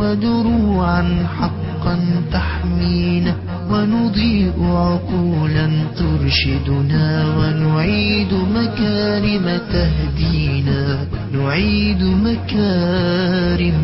ودروعا حقا تحمينا ونضيء عقولا ترشدنا ونعيد مكارم تهدينا نعيد مكارم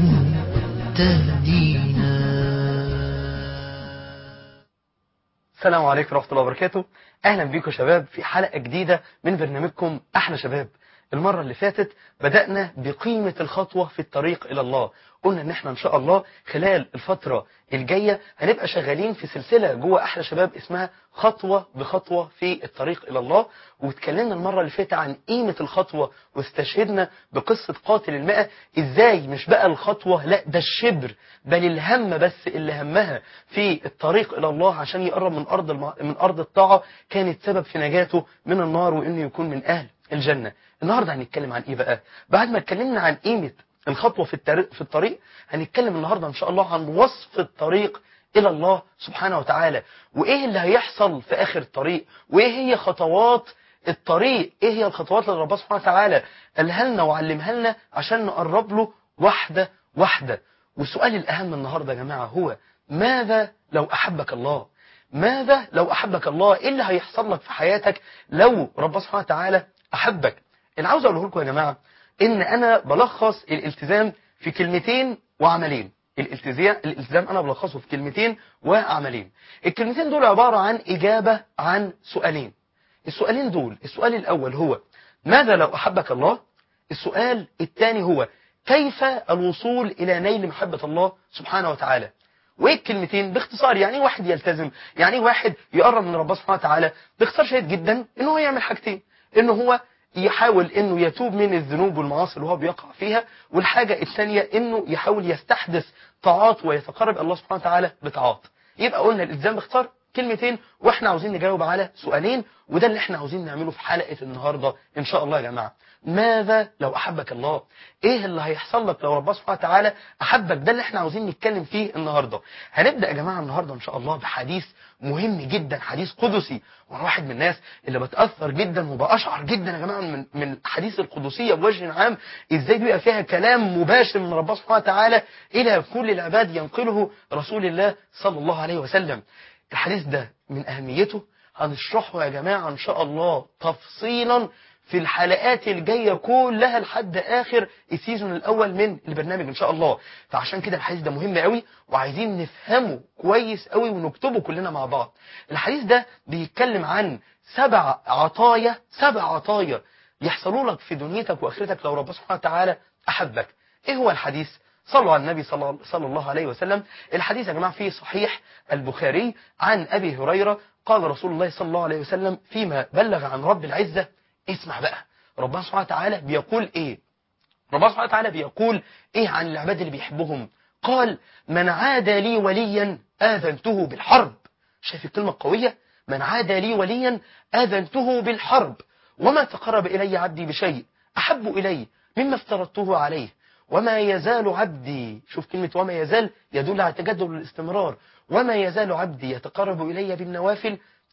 تهدينا السلام عليكم ورحمة الله وبركاته أهلا بيكم شباب في حلقة جديدة من برنامجكم أحلى شباب المرة اللي فاتت بدأنا بقيمة الخطوة في الطريق إلى الله قلنا إن احنا إن شاء الله خلال الفترة الجاية هنبقى شغالين في سلسلة جوه أحلى شباب اسمها خطوة بخطوة في الطريق إلى الله واتكلمنا المرة اللي فاتت عن قيمة الخطوة واستشهدنا بقصة قاتل المئة إزاي مش بقى الخطوة لا ده الشبر بل الهم بس اللي همها في الطريق إلى الله عشان يقرب من أرض الم... من أرض الطاعة كانت سبب في نجاته من النار وإنه يكون من أهل الجنة النهاردة هنتكلم عن إيه بقى بعد ما اتكلمنا عن قيمة الخطوة في الطريق, في الطريق هنتكلم النهاردة إن شاء الله عن وصف الطريق إلى الله سبحانه وتعالى وإيه اللي هيحصل في آخر الطريق وإيه هي خطوات الطريق إيه هي الخطوات اللي ربنا سبحانه وتعالى قالها لنا وعلمها لنا عشان نقرب له واحدة واحدة والسؤال الأهم النهاردة يا جماعة هو ماذا لو أحبك الله ماذا لو أحبك الله إيه اللي هيحصل لك في حياتك لو ربنا سبحانه وتعالى أحبك اللي عاوز أقوله لكم يا جماعة إن أنا بلخص الالتزام في كلمتين وعملين الالتزام الالتزام أنا بلخصه في كلمتين وعملين الكلمتين دول عبارة عن إجابة عن سؤالين السؤالين دول السؤال الأول هو ماذا لو أحبك الله السؤال الثاني هو كيف الوصول إلى نيل محبة الله سبحانه وتعالى وايه الكلمتين باختصار يعني واحد يلتزم يعني واحد يقرب من ربنا سبحانه وتعالى باختصار شديد جدا ان هو يعمل حاجتين ان هو يحاول انه يتوب من الذنوب والمعاصي اللي هو بيقع فيها والحاجة الثانية انه يحاول يستحدث طاعات ويتقرب الله سبحانه وتعالى بطاعات يبقى قلنا الالتزام باختصار كلمتين واحنا عاوزين نجاوب على سؤالين وده اللي احنا عاوزين نعمله في حلقة النهاردة ان شاء الله يا جماعة ماذا لو احبك الله ايه اللي هيحصل لك لو ربنا سبحانه وتعالى احبك ده اللي احنا عاوزين نتكلم فيه النهاردة هنبدأ يا جماعة النهاردة ان شاء الله بحديث مهم جدا حديث قدسي وانا واحد من الناس اللي بتأثر جدا وبأشعر جدا يا جماعة من من الحديث القدسية بوجه عام ازاي بيبقى فيها كلام مباشر من ربنا سبحانه وتعالى الى كل العباد ينقله رسول الله صلى الله عليه وسلم الحديث ده من أهميته هنشرحه يا جماعة إن شاء الله تفصيلا في الحلقات الجاية كلها لحد آخر السيزون الأول من البرنامج إن شاء الله فعشان كده الحديث ده مهم قوي وعايزين نفهمه كويس قوي ونكتبه كلنا مع بعض الحديث ده بيتكلم عن سبع عطايا سبع عطايا يحصلوا لك في دنيتك وآخرتك لو ربنا سبحانه وتعالى أحبك إيه هو الحديث صلوا على النبي صلى صلى الله عليه وسلم الحديث يا جماعة فيه صحيح البخاري عن أبي هريرة قال رسول الله صلى الله عليه وسلم فيما بلغ عن رب العزة اسمع بقى ربنا سبحانه وتعالى بيقول ايه ربنا سبحانه وتعالى بيقول ايه عن العباد اللي بيحبهم قال من عاد لي وليا آذنته بالحرب شايف الكلمة القوية من عاد لي وليا آذنته بالحرب وما تقرب إلي عبدي بشيء أحب إلي مما افترضته عليه وما يزال عبدي شوف كلمة وما يزال يدل على تجدد الاستمرار وما يزال عبدي يتقرب إلي بالنوافل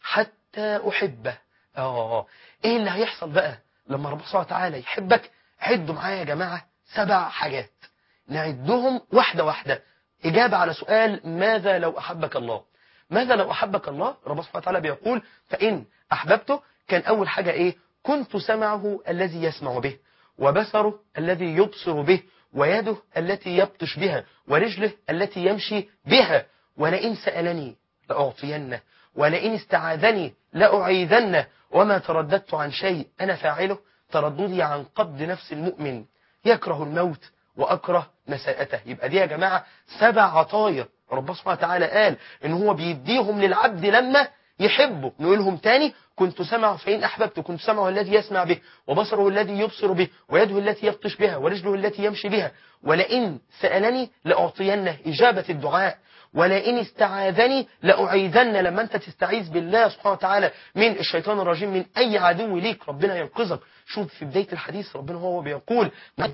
حتى أحبه آه إيه اللي هيحصل بقى لما ربنا سبحانه وتعالى يحبك عدوا معايا يا جماعة سبع حاجات نعدهم واحدة واحدة إجابة على سؤال ماذا لو أحبك الله ماذا لو أحبك الله ربنا سبحانه وتعالى بيقول فإن أحببته كان أول حاجة إيه كنت سمعه الذي يسمع به وبصره الذي يبصر به ويده التي يبطش بها ورجله التي يمشي بها ولئن سألني لأعطينه ولئن استعاذني لأعيذنه وما ترددت عن شيء أنا فاعله ترددي عن قبض نفس المؤمن يكره الموت وأكره مساءته يبقى دي يا جماعة سبع عطايا ربنا سبحانه وتعالى قال إن هو بيديهم للعبد لما يحبه نقولهم تاني كنت سمعه فإن أحببت كنت سمعه الذي يسمع به وبصره الذي يبصر به ويده التي يبطش بها ورجله التي يمشي بها ولئن سألني لأعطينه إجابة الدعاء ولئن استعاذني لأعيذن لما أنت تستعيذ بالله سبحانه وتعالى من الشيطان الرجيم من أي عدو ليك ربنا ينقذك شوف في بداية الحديث ربنا هو بيقول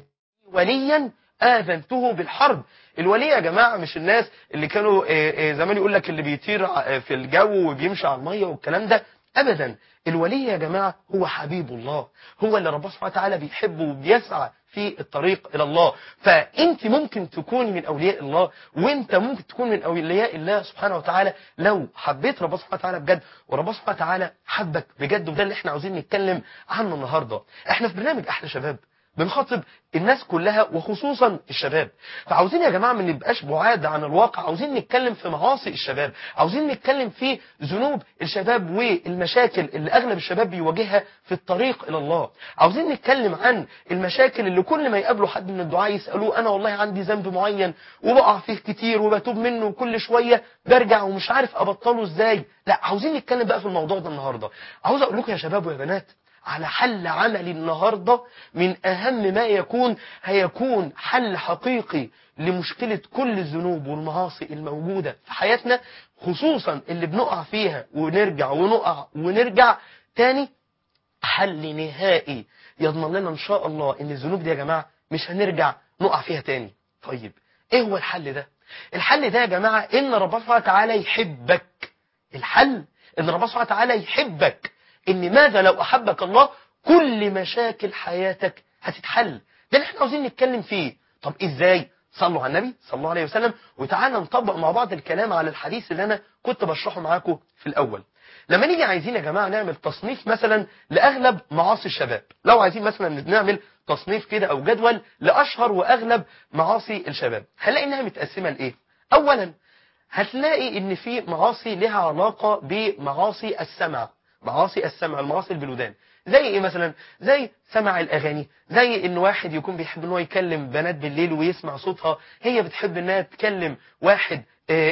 وليا آذنته بالحرب الولي يا جماعة مش الناس اللي كانوا زمان يقول لك اللي بيطير في الجو وبيمشي على المية والكلام ده أبدا الولي يا جماعة هو حبيب الله هو اللي ربنا سبحانه وتعالى بيحبه وبيسعى في الطريق الى الله فانت ممكن تكون من اولياء الله وانت ممكن تكون من اولياء الله سبحانه وتعالى لو حبيت ربنا سبحانه وتعالى بجد وربنا سبحانه وتعالى حبك بجد وده اللي احنا عاوزين نتكلم عنه النهارده احنا في برنامج احلى شباب بنخاطب الناس كلها وخصوصا الشباب فعاوزين يا جماعة ما نبقاش بعاد عن الواقع عاوزين نتكلم في معاصي الشباب عاوزين نتكلم في ذنوب الشباب والمشاكل اللي أغلب الشباب بيواجهها في الطريق إلى الله عاوزين نتكلم عن المشاكل اللي كل ما يقابلوا حد من الدعاء يسألوه أنا والله عندي ذنب معين وبقع فيه كتير وبتوب منه وكل شوية برجع ومش عارف أبطله إزاي لا عاوزين نتكلم بقى في الموضوع ده النهاردة عاوز أقول لكم يا شباب ويا بنات على حل عملي النهاردة من أهم ما يكون هيكون حل حقيقي لمشكلة كل الذنوب والمعاصي الموجودة في حياتنا خصوصا اللي بنقع فيها ونرجع ونقع ونرجع تاني حل نهائي يضمن لنا إن شاء الله إن الذنوب دي يا جماعة مش هنرجع نقع فيها تاني طيب إيه هو الحل ده الحل ده يا جماعة إن ربنا سبحانه وتعالى يحبك الحل إن ربنا سبحانه وتعالى يحبك ان ماذا لو احبك الله كل مشاكل حياتك هتتحل ده اللي احنا عاوزين نتكلم فيه طب ازاي صلوا على النبي صلى الله عليه وسلم وتعالى نطبق مع بعض الكلام على الحديث اللي انا كنت بشرحه معاكم في الاول لما نيجي عايزين يا جماعه نعمل تصنيف مثلا لاغلب معاصي الشباب لو عايزين مثلا نعمل تصنيف كده او جدول لاشهر واغلب معاصي الشباب هنلاقي انها متقسمه لايه اولا هتلاقي ان في معاصي لها علاقه بمعاصي السمع معاصي السمع المعاصي البلودان زي ايه مثلا زي سمع الاغاني زي ان واحد يكون بيحب ان هو يكلم بنات بالليل ويسمع صوتها هي بتحب انها تكلم واحد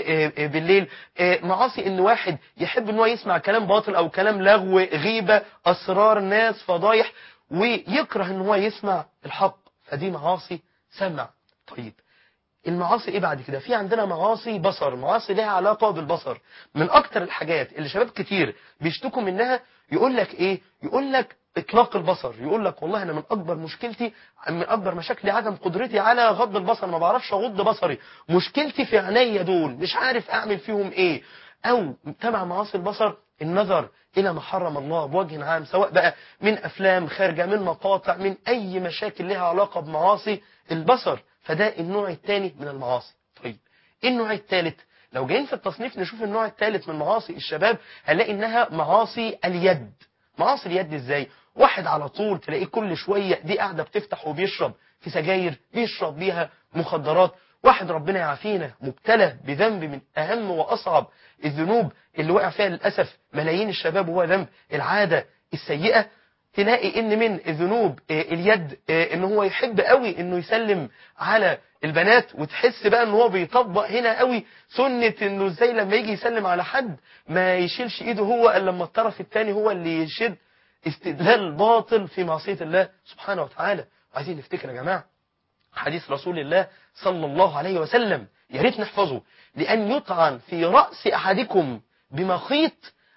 بالليل معاصي ان واحد يحب ان هو يسمع كلام باطل او كلام لغو غيبة اسرار ناس فضايح ويكره ان هو يسمع الحق فدي معاصي سمع طيب المعاصي ايه بعد كده في عندنا معاصي بصر معاصي لها علاقة بالبصر من اكتر الحاجات اللي شباب كتير بيشتكوا منها يقول لك ايه يقول لك اطلاق البصر يقول لك والله انا من اكبر مشكلتي من اكبر مشاكلي عدم قدرتي على غض البصر ما بعرفش اغض بصري مشكلتي في عينيا دول مش عارف اعمل فيهم ايه او تبع معاصي البصر النظر الى ما حرم الله بوجه عام سواء بقى من افلام خارجه من مقاطع من اي مشاكل لها علاقه بمعاصي البصر فده النوع الثاني من المعاصي طيب ايه النوع الثالث لو جايين في التصنيف نشوف النوع الثالث من معاصي الشباب هنلاقي انها معاصي اليد معاصي اليد ازاي واحد على طول تلاقيه كل شوية دي قاعدة بتفتح وبيشرب في سجاير بيشرب بيها مخدرات واحد ربنا يعافينا مبتلى بذنب من أهم وأصعب الذنوب اللي وقع فيها للأسف ملايين الشباب وهو ذنب العادة السيئة تلاقي ان من الذنوب اليد ان هو يحب قوي انه يسلم على البنات وتحس بقى ان هو بيطبق هنا قوي سنة انه ازاي لما يجي يسلم على حد ما يشيلش ايده هو الا لما الطرف الثاني هو اللي يشد استدلال باطل في معصية الله سبحانه وتعالى عايزين نفتكر يا جماعة حديث رسول الله صلى الله عليه وسلم يا ريت نحفظه لأن يطعن في رأس أحدكم بمخيط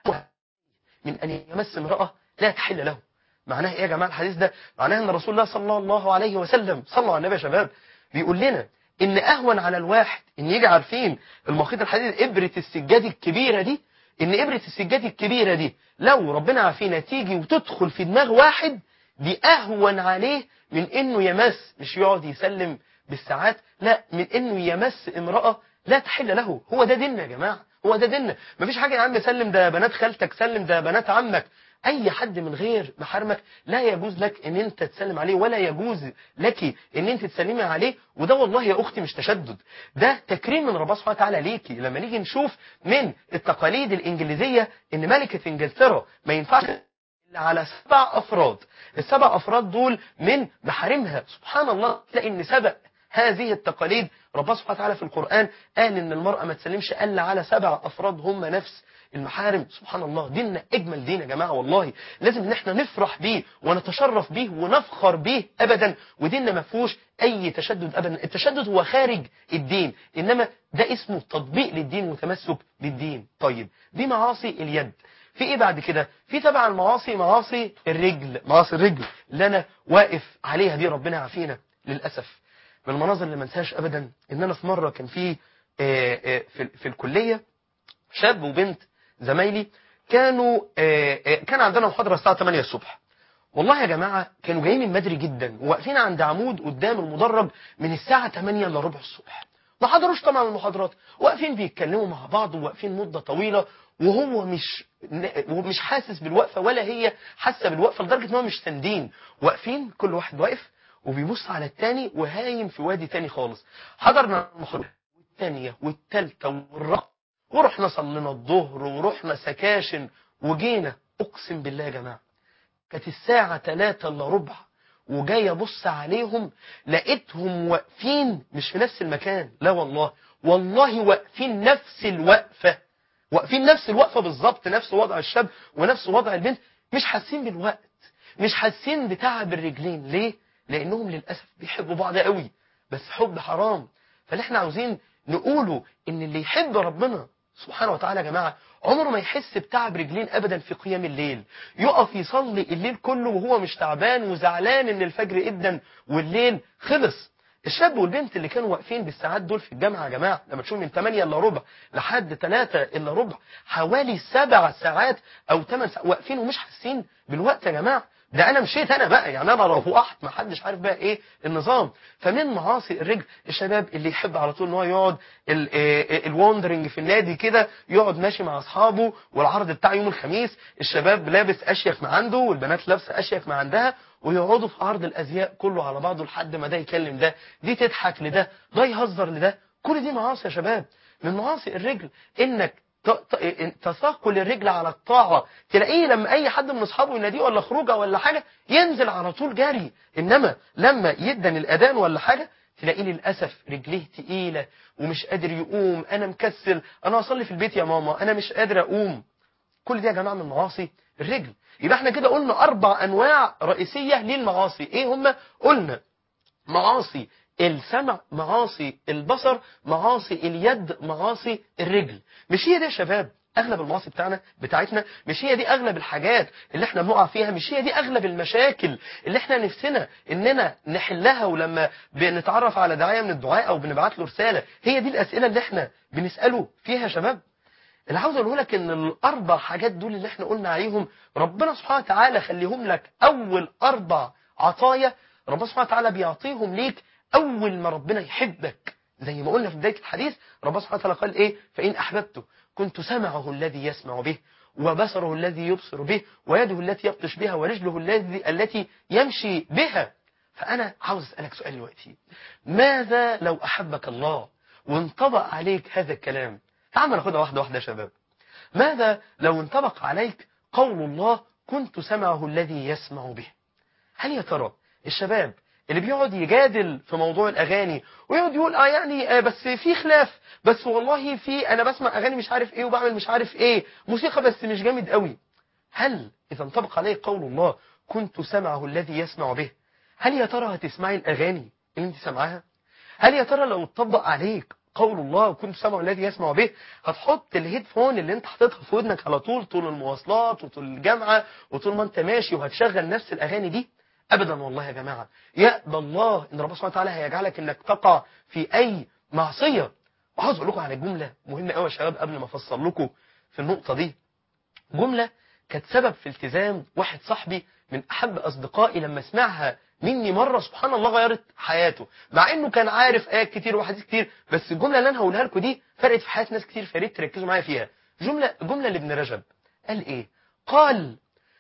من أن يمس امرأة لا تحل له معناه ايه يا جماعه الحديث ده معناه ان رسول الله صلى الله عليه وسلم صلى على النبي يا شباب بيقول لنا ان اهون على الواحد ان يجي عارفين المخيط الحديد ابره السجاد الكبيره دي ان ابره السجاد الكبيره دي لو ربنا عافينا تيجي وتدخل في دماغ واحد دي اهون عليه من انه يمس مش يقعد يسلم بالساعات لا من انه يمس امراه لا تحل له هو ده ديننا يا جماعه هو ده ديننا مفيش حاجه يا عم سلم ده بنات خالتك سلم ده بنات عمك اي حد من غير محارمك لا يجوز لك ان انت تسلم عليه ولا يجوز لك ان انت تسلمي عليه وده والله يا اختي مش تشدد ده تكريم من ربنا سبحانه وتعالى ليكي لما نيجي نشوف من التقاليد الانجليزيه ان ملكه انجلترا ما ينفعش الا على سبع افراد السبع افراد دول من محارمها سبحان الله تلاقي ان سبق هذه التقاليد ربنا سبحانه وتعالى في القرآن قال ان المرأة ما تسلمش الا على سبع افراد هم نفس المحارم سبحان الله ديننا اجمل دين يا جماعه والله لازم ان احنا نفرح بيه ونتشرف بيه ونفخر بيه ابدا وديننا ما فيهوش اي تشدد ابدا التشدد هو خارج الدين انما ده اسمه تطبيق للدين وتمسك بالدين طيب دي معاصي اليد في ايه بعد كده في تبع المعاصي معاصي الرجل معاصي الرجل اللي انا واقف عليها دي ربنا يعافينا للاسف من المناظر اللي ما انساهاش ابدا ان انا في مره كان في في, في الكليه شاب وبنت زمايلي كانوا كان عندنا محاضرة الساعة 8 الصبح والله يا جماعة كانوا جايين من بدري جدا وواقفين عند عمود قدام المدرج من الساعة 8 الا ربع الصبح ما حضروش طبعا المحاضرات واقفين بيتكلموا مع بعض وواقفين مدة طويلة وهو مش ومش حاسس بالوقفة ولا هي حاسة بالوقفة لدرجة ان هو مش ساندين واقفين كل واحد واقف وبيبص على التاني وهايم في وادي تاني خالص حضرنا المحاضرة والتانية والتالتة والرابعة ورحنا صلينا الظهر ورحنا سكاشن وجينا اقسم بالله يا جماعة كانت الساعة 3 الا ربع وجاي ابص عليهم لقيتهم واقفين مش في نفس المكان لا والله والله واقفين نفس الوقفة واقفين نفس الوقفة بالظبط نفس وضع الشاب ونفس وضع البنت مش حاسين بالوقت مش حاسين بتعب الرجلين ليه لانهم للاسف بيحبوا بعض قوي بس حب حرام فاللي احنا عاوزين نقوله ان اللي يحب ربنا سبحانه وتعالى يا جماعة عمره ما يحس بتعب رجلين ابدا في قيام الليل يقف يصلي الليل كله وهو مش تعبان وزعلان ان الفجر ابدا والليل خلص الشاب والبنت اللي كانوا واقفين بالساعات دول في الجامعة يا جماعة لما تشوف من 8 الا ربع لحد 3 الا ربع حوالي 7 ساعات او 8 ساعات واقفين ومش حاسين بالوقت يا جماعة ده انا مشيت انا بقى يعني انا روحت ما حدش عارف بقى ايه النظام فمن معاصي الرجل الشباب اللي يحب على طول ان هو يقعد الواندرنج في النادي كده يقعد ماشي مع اصحابه والعرض بتاع يوم الخميس الشباب لابس اشيك ما عنده والبنات لابسه اشيك ما عندها ويقعدوا في عرض الازياء كله على بعضه لحد ما ده يكلم ده دي تضحك لده ده يهزر لده كل دي معاصي يا شباب من معاصي الرجل انك تثاقل الرجل على الطاعة تلاقيه لما أي حد من أصحابه يناديه ولا خروجه ولا حاجة ينزل على طول جري إنما لما يدن الأذان ولا حاجة تلاقيه للأسف رجليه تقيلة ومش قادر يقوم أنا مكسل أنا أصلي في البيت يا ماما أنا مش قادر أقوم كل دي يا جماعة من معاصي الرجل يبقى احنا كده قلنا أربع أنواع رئيسية للمعاصي إيه هم قلنا معاصي السمع معاصي البصر معاصي اليد معاصي الرجل مش هي دي يا شباب اغلب المعاصي بتاعنا بتاعتنا مش هي دي اغلب الحاجات اللي احنا بنقع فيها مش هي دي اغلب المشاكل اللي احنا نفسنا اننا نحلها ولما بنتعرف على داعيه من الدعاء او بنبعت له رساله هي دي الاسئله اللي احنا بنساله فيها يا شباب اللي عاوز اقوله لك ان الاربع حاجات دول اللي احنا قلنا عليهم ربنا سبحانه وتعالى خليهم لك اول اربع عطايا ربنا سبحانه وتعالى بيعطيهم ليك أول ما ربنا يحبك زي ما قلنا في بداية الحديث ربنا سبحانه وتعالى قال إيه فإن أحببته كنت سمعه الذي يسمع به وبصره الذي يبصر به ويده التي يبطش بها ورجله الذي التي يمشي بها فأنا عاوز أسألك سؤال دلوقتي ماذا لو أحبك الله وانطبق عليك هذا الكلام تعال ناخدها واحدة واحدة يا شباب ماذا لو انطبق عليك قول الله كنت سمعه الذي يسمع به هل يا ترى الشباب اللي بيقعد يجادل في موضوع الاغاني ويقعد يقول اه يعني آه بس في خلاف بس والله في انا بسمع اغاني مش عارف ايه وبعمل مش عارف ايه موسيقى بس مش جامد قوي هل اذا انطبق عليه قول الله كنت سمعه الذي يسمع به هل يا ترى هتسمعي الاغاني اللي انت سمعها هل يا ترى لو اتطبق عليك قول الله كنت سمعه الذي يسمع به هتحط الهيدفون اللي انت حاططها في ودنك على طول طول المواصلات وطول الجامعه وطول ما انت ماشي وهتشغل نفس الاغاني دي ابدا والله يا جماعه يأبى الله ان ربنا سبحانه وتعالى هيجعلك انك تقع في اي معصيه وعاوز اقول لكم على جمله مهمه قوي يا شباب قبل ما افصل لكم في النقطه دي جمله كانت سبب في التزام واحد صاحبي من احب اصدقائي لما سمعها مني مره سبحان الله غيرت حياته مع انه كان عارف ايات كتير وحديث كتير بس الجمله اللي انا هقولها لكم دي فرقت في حياه ناس كتير فياريت تركزوا معايا فيها جمله جمله لابن رجب قال ايه قال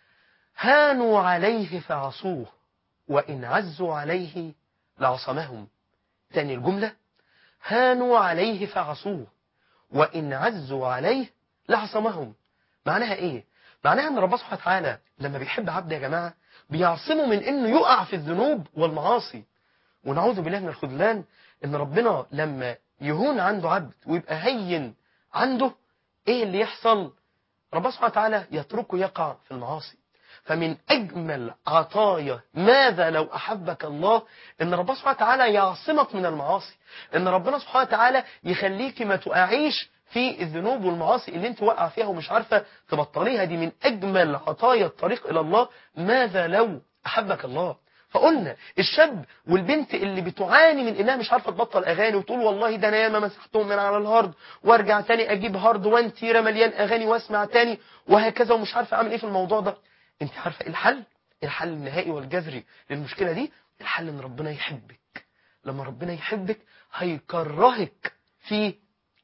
هانوا عليه فعصوه وإن عزوا عليه لعصمهم تاني الجملة هانوا عليه فعصوه وإن عزوا عليه لعصمهم معناها إيه؟ معناها أن ربنا سبحانه وتعالى لما بيحب عبد يا جماعة بيعصمه من أنه يقع في الذنوب والمعاصي ونعوذ بالله من الخذلان أن ربنا لما يهون عنده عبد ويبقى هين عنده إيه اللي يحصل؟ ربنا سبحانه وتعالى يتركه يقع في المعاصي فمن أجمل عطايا ماذا لو أحبك الله إن ربنا سبحانه وتعالى يعصمك من المعاصي إن ربنا سبحانه وتعالى يخليك ما تقعيش في الذنوب والمعاصي اللي انت واقع فيها ومش عارفة تبطليها دي من أجمل عطايا الطريق إلى الله ماذا لو أحبك الله فقلنا الشاب والبنت اللي بتعاني من انها مش عارفه تبطل اغاني وتقول والله ده انا ياما مسحتهم من على الهارد وارجع تاني اجيب هارد وان تيره مليان اغاني واسمع تاني وهكذا ومش عارفه اعمل ايه في الموضوع ده انت عارفه ايه الحل الحل النهائي والجذري للمشكلة دي الحل ان ربنا يحبك لما ربنا يحبك هيكرهك في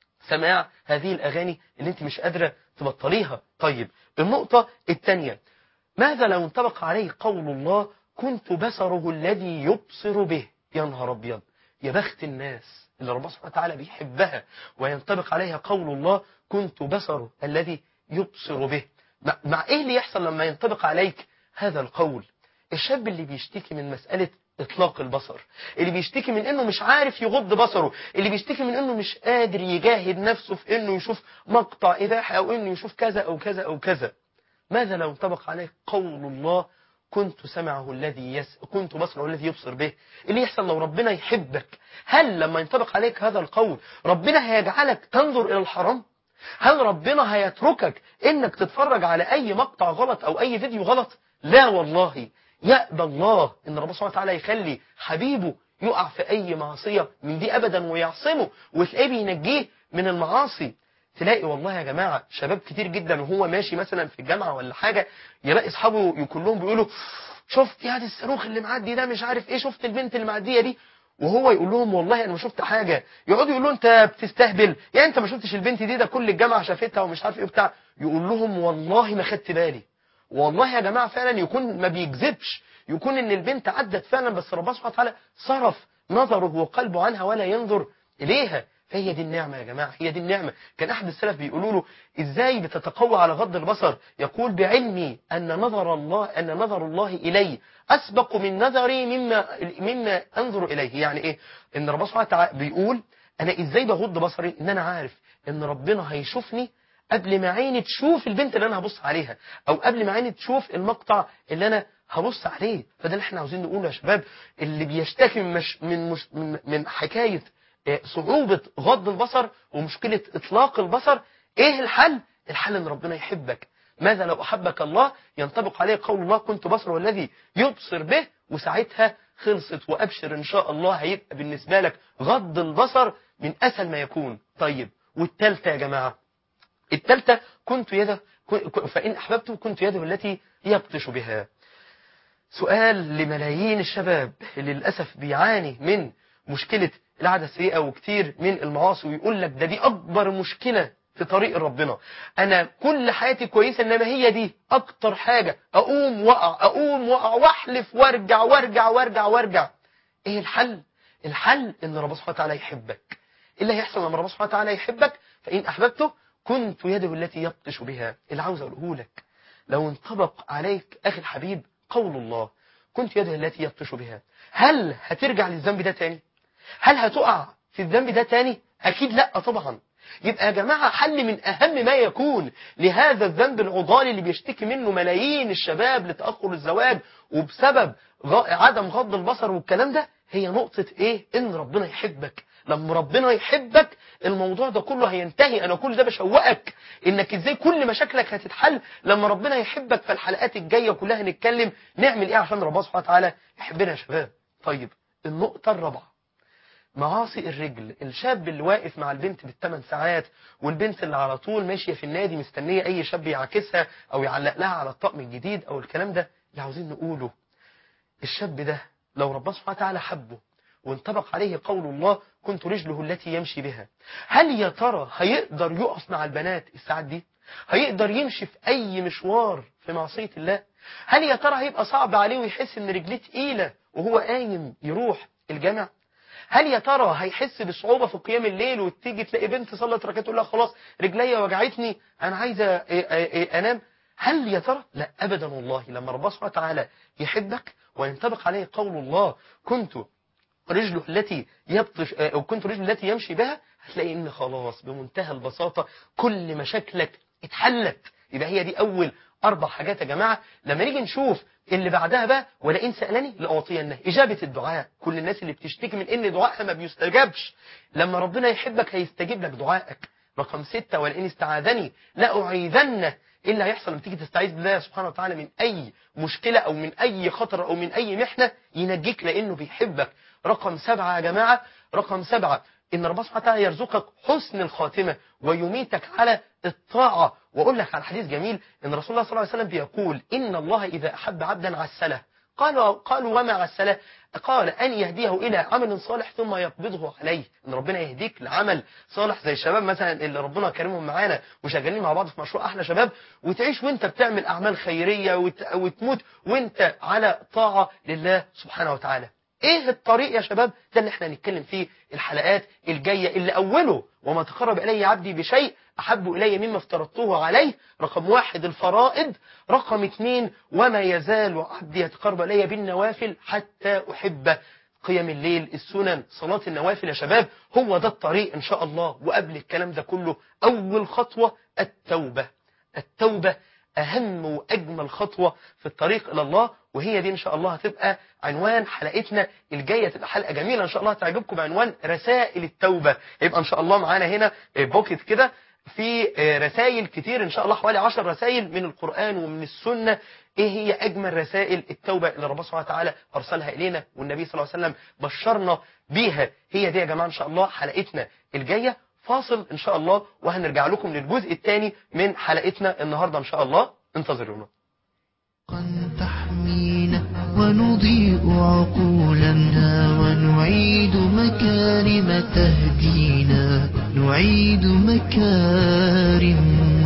سماع هذه الأغاني اللي انت مش قادرة تبطليها طيب النقطة الثانية ماذا لو انطبق عليه قول الله كنت بصره الذي يبصر به يا نهار أبيض يا بخت الناس اللي ربنا سبحانه وتعالى بيحبها وينطبق عليها قول الله كنت بصره الذي يبصر به مع, مع ايه اللي يحصل لما ينطبق عليك هذا القول الشاب اللي بيشتكي من مسألة اطلاق البصر اللي بيشتكي من انه مش عارف يغض بصره اللي بيشتكي من انه مش قادر يجاهد نفسه في انه يشوف مقطع اباحه او انه يشوف كذا او كذا او كذا ماذا لو انطبق عليه قول الله كنت سمعه الذي يس كنت بصره الذي يبصر به اللي يحصل لو ربنا يحبك هل لما ينطبق عليك هذا القول ربنا هيجعلك تنظر الى الحرام هل ربنا هيتركك انك تتفرج على اي مقطع غلط او اي فيديو غلط لا والله يأبى الله ان ربنا سبحانه وتعالى يخلي حبيبه يقع في اي معصية من دي ابدا ويعصمه وتلاقيه بينجيه من المعاصي تلاقي والله يا جماعة شباب كتير جدا وهو ماشي مثلا في الجامعة ولا حاجة يلاقي اصحابه كلهم بيقولوا شفت يا دي الصاروخ اللي معدي ده مش عارف ايه شفت البنت اللي معديه دي وهو يقول لهم والله انا ما شفت حاجه يقعدوا يقولوا انت بتستهبل يعني انت ما شفتش البنت دي ده كل الجامعه شافتها ومش عارف ايه بتاع يقول لهم والله ما خدت بالي والله يا جماعه فعلا يكون ما بيكذبش يكون ان البنت عدت فعلا بس ربنا سبحانه وتعالى صرف نظره وقلبه عنها ولا ينظر اليها فهي دي النعمة يا جماعة هي دي النعمة كان أحد السلف بيقولوا له إزاي بتتقوى على غض البصر يقول بعلمي أن نظر الله أن نظر الله إلي أسبق من نظري مما مما أنظر إليه يعني إيه إن ربنا سبحانه وتعالى بيقول أنا إزاي بغض بصري إن أنا عارف إن ربنا هيشوفني قبل ما عيني تشوف البنت اللي أنا هبص عليها أو قبل ما عيني تشوف المقطع اللي أنا هبص عليه فده اللي احنا عاوزين نقوله يا شباب اللي بيشتكي من مش من مش من, من حكايه صعوبة غض البصر ومشكلة إطلاق البصر إيه الحل؟ الحل إن ربنا يحبك ماذا لو أحبك الله ينطبق عليه قول الله كنت بصره الذي يبصر به وساعتها خلصت وأبشر إن شاء الله هيبقى بالنسبة لك غض البصر من أسهل ما يكون طيب والتالتة يا جماعة التالتة كنت يده فإن أحببته كنت يده التي يبطش بها سؤال لملايين الشباب اللي للأسف بيعاني من مشكلة العادة السيئة وكتير من المعاصي ويقول لك ده دي أكبر مشكلة في طريق ربنا أنا كل حياتي كويسة إنما هي دي أكتر حاجة أقوم وأقع أقوم وأقع وأحلف وأرجع وأرجع وأرجع وأرجع إيه الحل؟ الحل إن ربنا سبحانه وتعالى يحبك إيه اللي هيحصل لما ربنا سبحانه وتعالى يحبك فإن أحببته كنت يده التي يبطش بها اللي عاوز أقوله لك لو انطبق عليك أخي الحبيب قول الله كنت يده التي يبطش بها هل هترجع للذنب ده تاني؟ هل هتقع في الذنب ده تاني اكيد لا طبعا يبقى يا جماعة حل من اهم ما يكون لهذا الذنب العضالي اللي بيشتكي منه ملايين الشباب لتأخر الزواج وبسبب عدم غض البصر والكلام ده هي نقطة ايه ان ربنا يحبك لما ربنا يحبك الموضوع ده كله هينتهي انا كل ده بشوقك انك ازاي كل مشاكلك هتتحل لما ربنا يحبك في الحلقات الجاية كلها هنتكلم نعمل ايه عشان ربنا سبحانه وتعالى يحبنا يا شباب طيب النقطة الرابعة معاصي الرجل الشاب اللي واقف مع البنت بالثمان ساعات والبنت اللي على طول ماشية في النادي مستنية أي شاب يعاكسها أو يعلق لها على الطقم الجديد أو الكلام ده اللي عاوزين نقوله الشاب ده لو ربنا سبحانه وتعالى حبه وانطبق عليه قول الله كنت رجله التي يمشي بها هل يا ترى هيقدر يقف مع البنات الساعات دي هيقدر يمشي في أي مشوار في معصية الله هل يا ترى هيبقى صعب عليه ويحس ان رجليه تقيلة وهو قايم يروح الجامع هل يا ترى هيحس بصعوبة في قيام الليل وتيجي تلاقي بنت صلت ركعتين تقول لها خلاص رجليا وجعتني انا عايزه انام هل يا ترى لا ابدا والله لما ربنا سبحانه وتعالى يحبك وينطبق عليه قول الله كنت رجله التي يبطش او كنت رجله التي يمشي بها هتلاقي ان خلاص بمنتهى البساطة كل مشاكلك اتحلت يبقى هي دي اول اربع حاجات يا جماعة لما نيجي نشوف اللي بعدها بقى ولئن سألني لأعطينه إجابة الدعاء كل الناس اللي بتشتكي من إن دعائها ما بيستجابش لما ربنا يحبك هيستجيب لك دعائك رقم ستة ولئن استعاذني لأعيذنه إيه اللي هيحصل لما تيجي تستعيذ بالله سبحانه وتعالى من أي مشكلة أو من أي خطر أو من أي محنة ينجيك لأنه بيحبك رقم سبعة يا جماعة رقم سبعة ان ربنا سبحانه وتعالى يرزقك حسن الخاتمه ويميتك على الطاعه واقول لك على حديث جميل ان رسول الله صلى الله عليه وسلم بيقول ان الله اذا احب عبدا عسله قالوا قالوا وما عسله قال ان يهديه الى عمل صالح ثم يقبضه عليه ان ربنا يهديك لعمل صالح زي الشباب مثلا اللي ربنا كرمهم معانا وشغالين مع بعض في مشروع احلى شباب وتعيش وانت بتعمل اعمال خيريه وت... وتموت وانت على طاعه لله سبحانه وتعالى ايه الطريق يا شباب ده اللي احنا هنتكلم فيه الحلقات الجايه اللي اوله وما تقرب الي عبدي بشيء احب الي مما افترضته عليه رقم واحد الفرائض رقم اثنين وما يزال عبدي يتقرب الي بالنوافل حتى احبه قيام الليل السنن صلاة النوافل يا شباب هو ده الطريق ان شاء الله وقبل الكلام ده كله اول خطوة التوبة التوبة أهم وأجمل خطوة في الطريق إلى الله وهي دي إن شاء الله هتبقى عنوان حلقتنا الجاية تبقى حلقة جميلة إن شاء الله هتعجبكم بعنوان رسائل التوبة يبقى إن شاء الله معانا هنا بوكيت كده في رسائل كتير إن شاء الله حوالي 10 رسائل من القرآن ومن السنة إيه هي أجمل رسائل التوبة اللي ربنا سبحانه وتعالى أرسلها إلينا والنبي صلى الله عليه وسلم بشرنا بيها هي دي يا جماعة إن شاء الله حلقتنا الجاية فاصل ان شاء الله وهنرجع لكم للجزء الثاني من حلقتنا النهاردة ان شاء الله انتظرونا تحمينا ونضيء عقولنا ونعيد مكارم تهدينا نعيد مكارم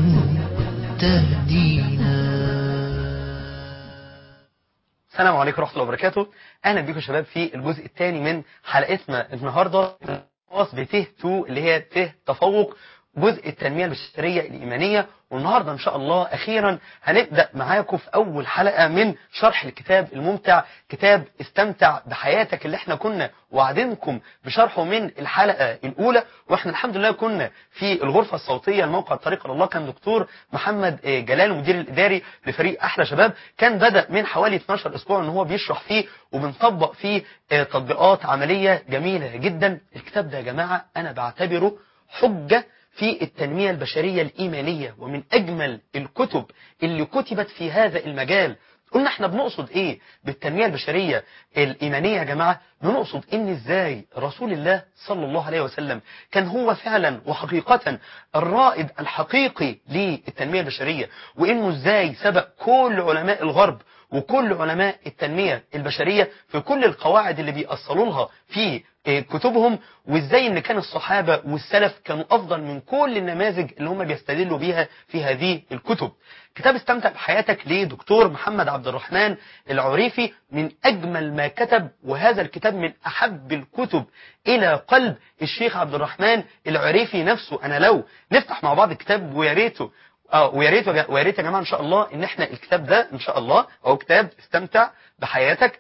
تهدينا السلام عليكم ورحمة الله وبركاته اهلا بيكم شباب في الجزء الثاني من حلقتنا النهاردة خاص بته 2 اللي هي ته تفوق جزء التنمية البشرية الإيمانية والنهاردة إن شاء الله أخيرا هنبدأ معاكم في أول حلقة من شرح الكتاب الممتع كتاب استمتع بحياتك اللي احنا كنا وعدنكم بشرحه من الحلقة الأولى واحنا الحمد لله كنا في الغرفة الصوتية الموقع الطريق إلى الله كان دكتور محمد جلال المدير الإداري لفريق أحلى شباب كان بدأ من حوالي 12 أسبوع إن هو بيشرح فيه وبنطبق فيه تطبيقات عملية جميلة جدا الكتاب ده يا جماعة أنا بعتبره حجة في التنمية البشرية الإيمانية ومن أجمل الكتب اللي كتبت في هذا المجال قلنا احنا بنقصد ايه بالتنمية البشرية الإيمانية يا جماعة بنقصد ان ازاي رسول الله صلى الله عليه وسلم كان هو فعلا وحقيقة الرائد الحقيقي للتنمية البشرية وانه ازاي سبق كل علماء الغرب وكل علماء التنمية البشرية في كل القواعد اللي بيأصلوا لها في كتبهم وازاي ان كان الصحابة والسلف كانوا افضل من كل النماذج اللي هم بيستدلوا بيها في هذه الكتب كتاب استمتع بحياتك لدكتور محمد عبد الرحمن العريفي من اجمل ما كتب وهذا الكتاب من احب الكتب الى قلب الشيخ عبد الرحمن العريفي نفسه انا لو نفتح مع بعض الكتاب ويا ريته اه ويا ريت ويا ريت يا جماعه ان شاء الله ان احنا الكتاب ده ان شاء الله هو كتاب استمتع بحياتك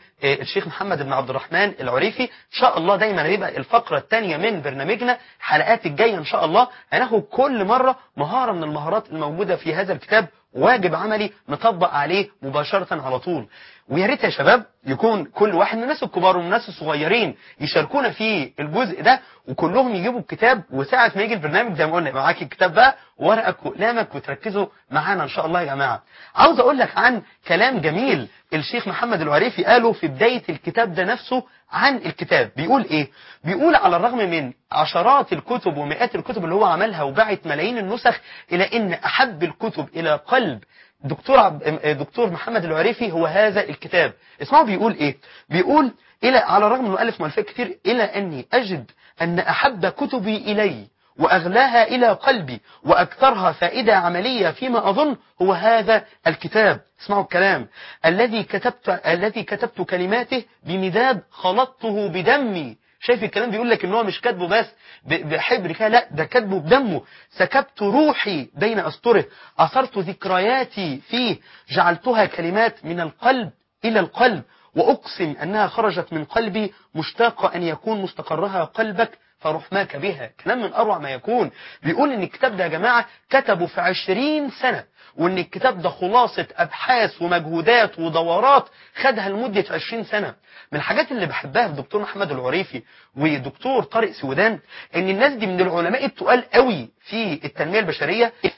للشيخ محمد بن عبد الرحمن العريفي ان شاء الله دايما هيبقى الفقره الثانيه من برنامجنا الحلقات الجايه ان شاء الله هناخد كل مره مهاره من المهارات الموجوده في هذا الكتاب واجب عملي نطبق عليه مباشره على طول ويا ريت يا شباب يكون كل واحد من الناس الكبار والناس الصغيرين يشاركونا في الجزء ده وكلهم يجيبوا الكتاب وساعة ما يجي البرنامج زي ما قلنا معاك الكتاب بقى ورقك وقلامك وتركزوا معانا ان شاء الله يا جماعة عاوز اقول لك عن كلام جميل الشيخ محمد العريفي قاله في بداية الكتاب ده نفسه عن الكتاب بيقول ايه بيقول على الرغم من عشرات الكتب ومئات الكتب اللي هو عملها وباعت ملايين النسخ الى ان احب الكتب الى قلب دكتور عب... دكتور محمد العريفي هو هذا الكتاب اسمعوا بيقول ايه بيقول الى على الرغم انه الف مؤلفات كتير الى اني اجد ان احب كتبي الي واغلاها الى قلبي واكثرها فائده عمليه فيما اظن هو هذا الكتاب اسمعوا الكلام الذي كتبت الذي كتبت كلماته بمداد خلطته بدمي شايف الكلام بيقول لك ان هو مش كاتبه بس بحبر كده لا ده كاتبه بدمه سكبت روحي بين اسطره اثرت ذكرياتي فيه جعلتها كلمات من القلب الى القلب واقسم انها خرجت من قلبي مشتاقه ان يكون مستقرها قلبك فرحماك بها كلام من اروع ما يكون بيقول ان الكتاب ده يا جماعه كتبه في عشرين سنه وان الكتاب ده خلاصة ابحاث ومجهودات ودورات خدها لمدة 20 سنة من الحاجات اللي بحبها في دكتور محمد العريفي ودكتور طارق سودان ان الناس دي من العلماء التقال قوي في التنمية البشرية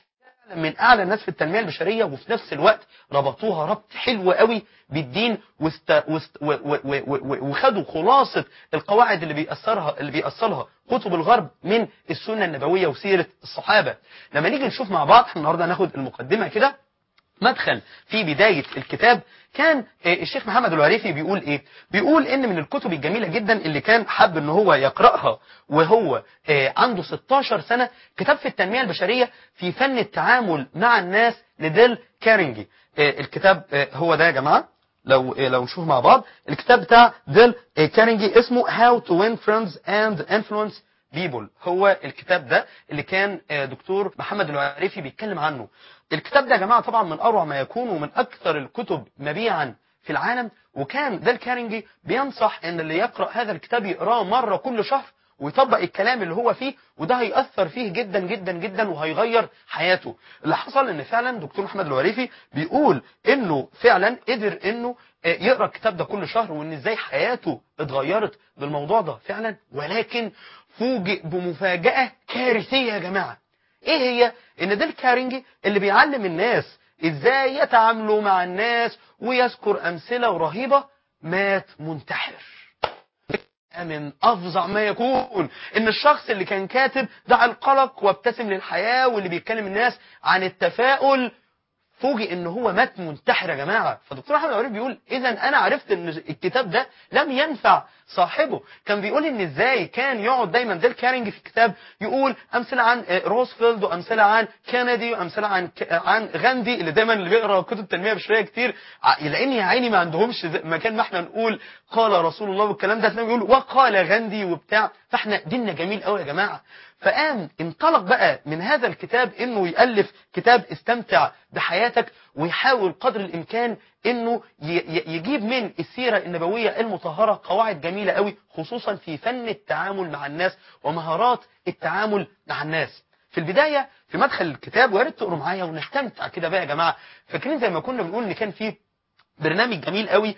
من اعلى الناس في التنميه البشريه وفي نفس الوقت ربطوها ربط حلو قوي بالدين واست... واست... و... و... و... و... وخدوا خلاصه القواعد اللي بيأثرها اللي بيأصلها كتب الغرب من السنه النبويه وسيره الصحابه لما نيجي نشوف مع بعض احنا النهارده هناخد المقدمه كده مدخل في بداية الكتاب كان آه، الشيخ محمد العريفي بيقول ايه بيقول ان من الكتب الجميلة جدا اللي كان حب ان هو يقرأها وهو آه، عنده 16 سنة كتاب في التنمية البشرية في فن التعامل مع الناس لديل كارينجي آه، الكتاب آه، هو ده يا جماعة لو آه، لو نشوف مع بعض الكتاب بتاع ديل آه، كارينجي اسمه How to Win Friends and Influence بيبول هو الكتاب ده اللي كان آه، دكتور محمد العريفي بيتكلم عنه الكتاب ده يا جماعة طبعا من أروع ما يكون ومن أكثر الكتب مبيعا في العالم وكان ديل كارينجي بينصح ان اللي يقرأ هذا الكتاب يقراه مرة كل شهر ويطبق الكلام اللي هو فيه وده هيأثر فيه جدا جدا جدا وهيغير حياته اللي حصل ان فعلا دكتور محمد العريفي بيقول انه فعلا قدر انه آه، يقرأ الكتاب ده كل شهر وان ازاي حياته اتغيرت بالموضوع ده فعلا ولكن فوجئ بمفاجأة كارثية يا جماعة ايه هي ان ده الكارينجي اللي بيعلم الناس ازاي يتعاملوا مع الناس ويذكر امثلة رهيبة مات منتحر من افظع ما يكون ان الشخص اللي كان كاتب دع القلق وابتسم للحياة واللي بيتكلم الناس عن التفاؤل فوجئ ان هو مات منتحر يا جماعه فدكتور احمد العريف بيقول اذا انا عرفت ان الكتاب ده لم ينفع صاحبه كان بيقول ان ازاي كان يقعد دايما ديل كارينج في الكتاب يقول امثله عن آه، روزفلد وامثله عن كينيدي وامثله عن ك- عن غاندي اللي دايما اللي بيقرا كتب تنميه بشريه كتير ع- لان يا عيني ما عندهمش زي- مكان ما احنا نقول قال رسول الله والكلام ده تلاقيهم بيقولوا وقال غاندي وبتاع فاحنا ديننا جميل قوي يا جماعه فقام انطلق بقى من هذا الكتاب انه يالف كتاب استمتع بحياتك ويحاول قدر الامكان انه ي- ي- يجيب من السيره النبويه المطهره قواعد جميله قوي خصوصا في فن التعامل مع الناس ومهارات التعامل مع الناس في البدايه في مدخل الكتاب ويا ريت تقروا معايا ونستمتع كده بقى يا جماعه فاكرين زي ما كنا بنقول ان كان في برنامج جميل قوي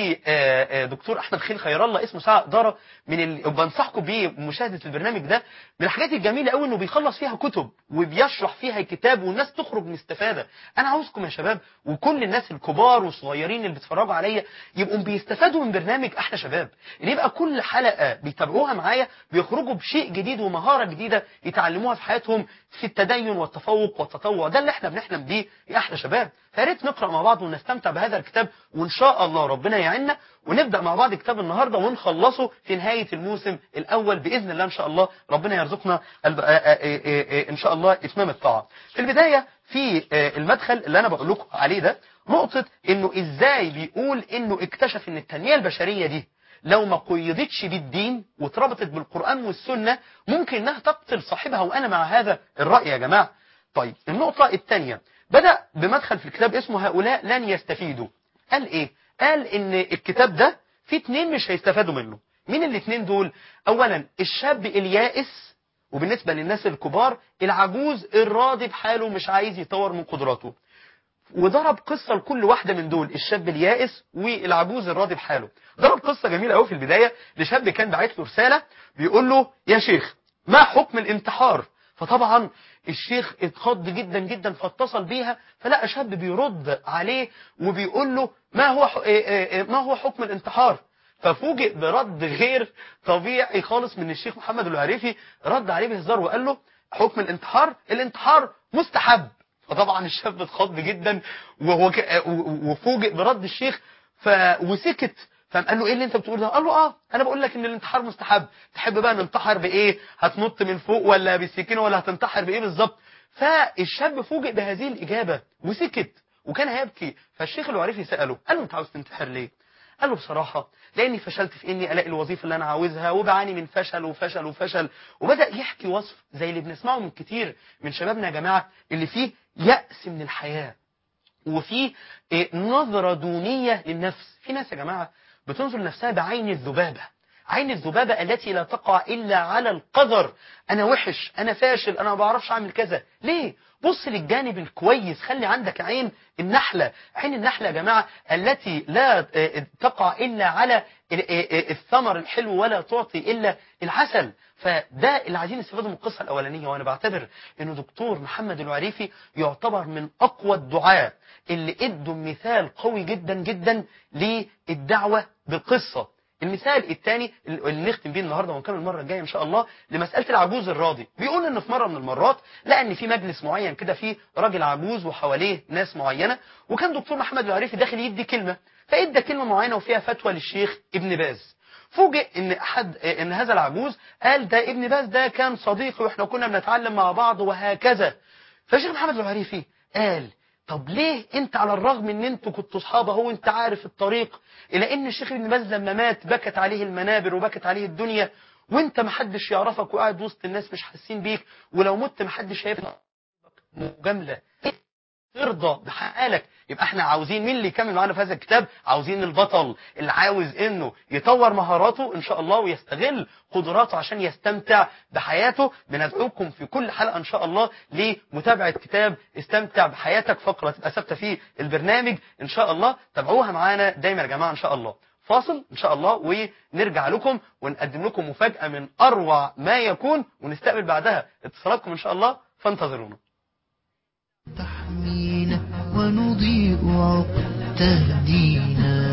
لدكتور احمد خيل خير الله اسمه ساعه اداره من ال... بنصحكم بمشاهده البرنامج ده من الحاجات الجميله قوي انه بيخلص فيها كتب وبيشرح فيها الكتاب والناس تخرج مستفاده انا عاوزكم يا شباب وكل الناس الكبار والصغيرين اللي بيتفرجوا عليا يبقوا بيستفادوا من برنامج احلى شباب ان يبقى كل حلقه بيتابعوها معايا بيخرجوا بشيء جديد ومهاره جديده يتعلموها في حياتهم في التدين والتفوق والتطوع ده اللي احنا بنحلم بيه يا احلى شباب فيا ريت نقرا مع بعض ونستمتع بهذا الكتاب وان شاء الله ربنا يعيننا ونبدا مع بعض كتاب النهارده ونخلصه في نهايه الموسم الاول باذن الله ان شاء الله ربنا يرزقنا الب... آ- آ- آ- آ- ان شاء الله اتمام الطاعه في البدايه في آ، المدخل اللي انا بقول لكم عليه ده نقطه انه ازاي بيقول انه اكتشف ان التنميه البشريه دي لو ما قيدتش بالدين واتربطت بالقرآن والسنة ممكن انها تقتل صاحبها وانا مع هذا الرأي يا جماعة طيب النقطة الثانية بدأ بمدخل في الكتاب اسمه هؤلاء لن يستفيدوا قال ايه قال ان الكتاب ده في اتنين مش هيستفادوا منه مين الاتنين دول اولا الشاب اليائس وبالنسبة للناس الكبار العجوز الراضي بحاله مش عايز يطور من قدراته وضرب قصة لكل واحدة من دول الشاب اليائس والعجوز الراضي بحاله ضرب قصة جميلة قوي في البداية لشاب كان باعت له رسالة بيقول له يا شيخ ما حكم الانتحار فطبعا الشيخ اتخض جدا جدا فاتصل بيها فلقى شاب بيرد عليه وبيقول له ما هو ح- إيه إيه إيه ما هو حكم الانتحار ففوجئ برد غير طبيعي خالص من الشيخ محمد العريفي رد عليه بهزار وقال له حكم الانتحار الانتحار مستحب فطبعا الشاب اتخض جدا وهو ك... و- وفوجئ برد الشيخ ف... وسكت فقال له ايه اللي انت بتقول ده قال له اه انا بقول لك ان الانتحار مستحب تحب بقى ننتحر بايه هتنط من فوق ولا بالسكينه ولا هتنتحر بايه بالظبط فالشاب فوجئ بهذه الاجابه وسكت وكان هيبكي فالشيخ الوعريفي ساله قال له انت عاوز تنتحر ليه قال له بصراحة لأني فشلت في إني ألاقي الوظيفة اللي أنا عاوزها وبعاني من فشل وفشل وفشل وبدأ يحكي وصف زي اللي بنسمعه من كتير من شبابنا يا جماعة اللي فيه يأس من الحياة وفي إيه، نظرة دونية للنفس في ناس يا جماعة بتنظر لنفسها بعين الذبابة عين الذبابة التي لا تقع إلا على القدر أنا وحش أنا فاشل أنا ما بعرفش أعمل كذا ليه بص للجانب الكويس خلي عندك عين النحلة عين النحلة يا جماعة التي لا تقع إلا على الثمر الحلو ولا تعطي إلا العسل فده اللي عايزين نستفاده من القصة الأولانية وأنا بعتبر إنه دكتور محمد العريفي يعتبر من أقوى الدعاة اللي ادوا مثال قوي جدا جدا للدعوة بالقصة المثال الثاني اللي نختم بيه النهارده ونكمل المره الجايه ان شاء الله لمساله العجوز الراضي بيقول ان في مره من المرات لقى ان في مجلس معين كده فيه راجل عجوز وحواليه ناس معينه وكان دكتور محمد العريفي داخل يدي كلمه فادى كلمه معينه وفيها فتوى للشيخ ابن باز فوجئ ان احد ان هذا العجوز قال ده ابن باز ده كان صديقي واحنا كنا بنتعلم مع بعض وهكذا فالشيخ محمد العريفي قال طب ليه انت على الرغم ان انتوا كنتوا اصحاب اهو انت عارف الطريق الى ان الشيخ ابن باز لما مات بكت عليه المنابر وبكت عليه الدنيا وانت محدش يعرفك وقاعد وسط الناس مش حاسين بيك ولو مت محدش هيفهم مجامله ترضى بحالك يبقى احنا عاوزين مين اللي يكمل معانا في هذا الكتاب عاوزين البطل اللي عاوز انه يطور مهاراته ان شاء الله ويستغل قدراته عشان يستمتع بحياته بندعوكم في كل حلقة ان شاء الله لمتابعة كتاب استمتع بحياتك فقرة تبقى ثابته في البرنامج ان شاء الله تابعوها معانا دايما يا جماعة ان شاء الله فاصل ان شاء الله ونرجع لكم ونقدم لكم مفاجأة من اروع ما يكون ونستقبل بعدها اتصالاتكم ان شاء الله فانتظرونا تحمينا ونضيء عقد تهدينا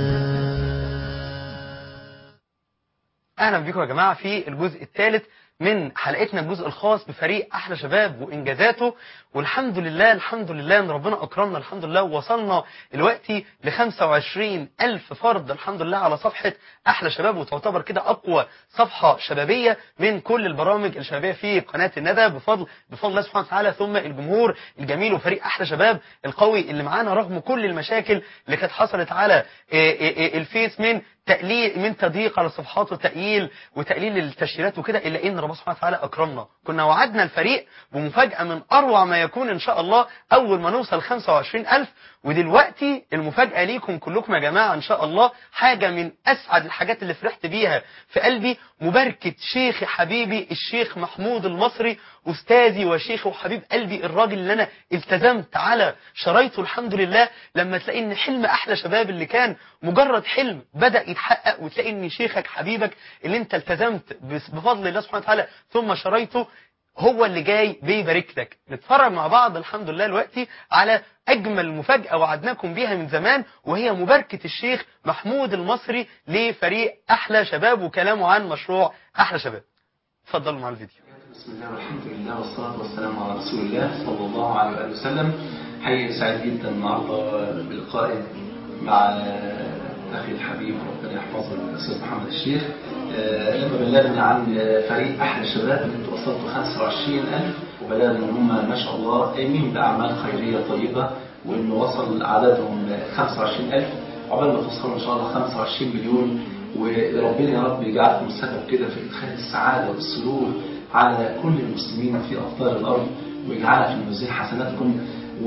اهلا بكم يا جماعه في الجزء الثالث من حلقتنا الجزء الخاص بفريق احلى شباب وانجازاته والحمد لله الحمد لله ان ربنا اكرمنا الحمد لله ووصلنا دلوقتي ل 25 الف فرد الحمد لله على صفحه احلى شباب وتعتبر كده اقوى صفحه شبابيه من كل البرامج الشبابيه في قناه الندى بفضل بفضل الله سبحانه وتعالى ثم الجمهور الجميل وفريق احلى شباب القوي اللي معانا رغم كل المشاكل اللي كانت حصلت على إيه إيه إيه الفيس من تقليل من تضييق على الصفحات وتقليل وتقليل التشيرات وكده الا ان ربنا سبحانه وتعالى اكرمنا كنا وعدنا الفريق بمفاجاه من اروع ما يكون ان شاء الله اول ما نوصل 25000 ودلوقتي المفاجاه ليكم كلكم يا جماعه ان شاء الله حاجه من اسعد الحاجات اللي فرحت بيها في قلبي مباركه شيخي حبيبي الشيخ محمود المصري استاذي وشيخي وحبيب قلبي الراجل اللي انا التزمت على شرايطه الحمد لله لما تلاقي ان حلم احلى شباب اللي كان مجرد حلم بدا يتحقق وتلاقي ان شيخك حبيبك اللي انت التزمت بس- بفضل الله سبحانه وتعالى ثم شرايطه هو اللي جاي بيبارك لك نتفرج مع بعض الحمد لله دلوقتي على اجمل مفاجاه وعدناكم بيها من زمان وهي مباركه الشيخ محمود المصري لفريق احلى شباب وكلامه عن مشروع احلى شباب اتفضلوا مع الفيديو بسم الله والحمد لله والصلاة والسلام على رسول الله صلى الله عليه وآله وسلم حقيقي سعيد جدا النهارده بلقائي مع أخي الحبيب ربنا يحفظه الأستاذ محمد الشيخ آه، لما بلغني عن فريق أحلى الشباب اللي انتوا وصلتوا 25000 وبلغني إن هم ما شاء الله قايمين بأعمال خيرية طيبة وإنه وصل عددهم 25000 عقبال ما توصلوا إن شاء الله 25 مليون وربنا يا رب يجعلكم سبب كده في إدخال السعادة والسرور على كل المسلمين في أقطار الأرض ويجعلها في موازين حسناتكم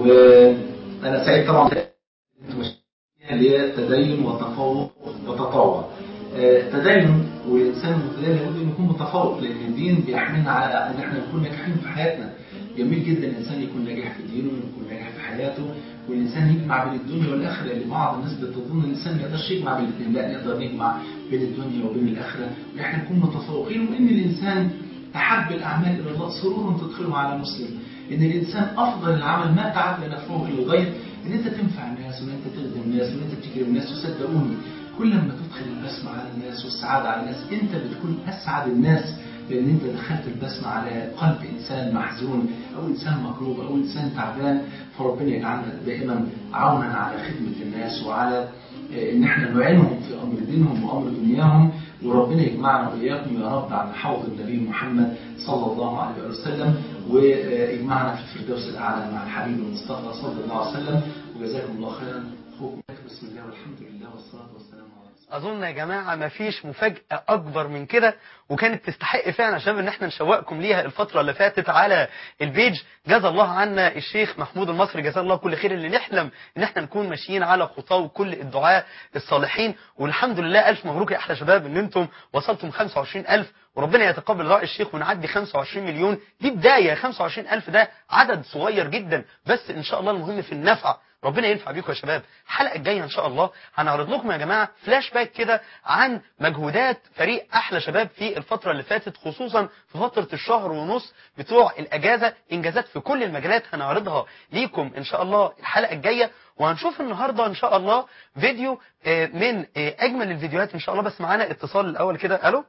وأنا سعيد طبعا اللي هي تدين وتفوق وتطوع آه، تدين والإنسان المتدين لابد أن يكون متفوق لأن الدين بيحملنا على أن احنا نكون ناجحين في حياتنا جميل جدا الإنسان يكون ناجح في دينه ويكون ناجح في حياته والإنسان يجمع بين الدنيا والآخرة اللي بعض الناس بتظن الإنسان ما يقدرش يجمع بين الاثنين لا نقدر نجمع بين الدنيا وبين الآخرة وإحنا نكون متفوقين وإن الإنسان أحب الأعمال إلى الله سرور تدخله على مسلم إن الإنسان أفضل العمل ما تعب نفعه للغير إن أنت تنفع الناس وإن أنت تخدم الناس وإن أنت تكرم الناس وصدقوني كل ما تدخل البسمة على الناس والسعادة على الناس أنت بتكون أسعد الناس لأن أنت دخلت البسمة على قلب إنسان محزون أو إنسان مكروب أو إنسان تعبان فربنا يجعلنا دائما عونا على خدمة الناس وعلى آه، إن إحنا نعينهم في أمر دينهم وأمر دنياهم وربنا يجمعنا وإياكم يا رب على حوض النبي محمد صلى الله عليه وسلم ويجمعنا في الفردوس الأعلى مع الحبيب المصطفى صلى الله عليه وسلم وجزاكم الله خيرا أخوكم بسم الله والحمد لله والصلاة والسلام على رسول اظن يا جماعه مفيش مفاجاه اكبر من كده وكانت تستحق فعلا يا شباب ان احنا نشوقكم ليها الفتره اللي فاتت على البيج جزا الله عنا الشيخ محمود المصري جزاه الله كل خير اللي نحلم ان احنا نكون ماشيين على خطاه كل الدعاء الصالحين والحمد لله الف مبروك يا احلى شباب ان انتم وصلتم 25000 وربنا يتقبل دعاء الشيخ ونعدي 25 مليون دي بدايه 25000 ده عدد صغير جدا بس ان شاء الله المهم في النفع ربنا ينفع بيكم يا شباب الحلقه الجايه ان شاء الله هنعرض لكم يا جماعه فلاش باك كده عن مجهودات فريق احلى شباب في الفتره اللي فاتت خصوصا في فتره الشهر ونص بتوع الاجازه انجازات في كل المجالات هنعرضها ليكم ان شاء الله الحلقه الجايه وهنشوف النهارده ان شاء الله فيديو آه، من آه، اجمل الفيديوهات ان شاء الله بس معانا اتصال الاول كده الو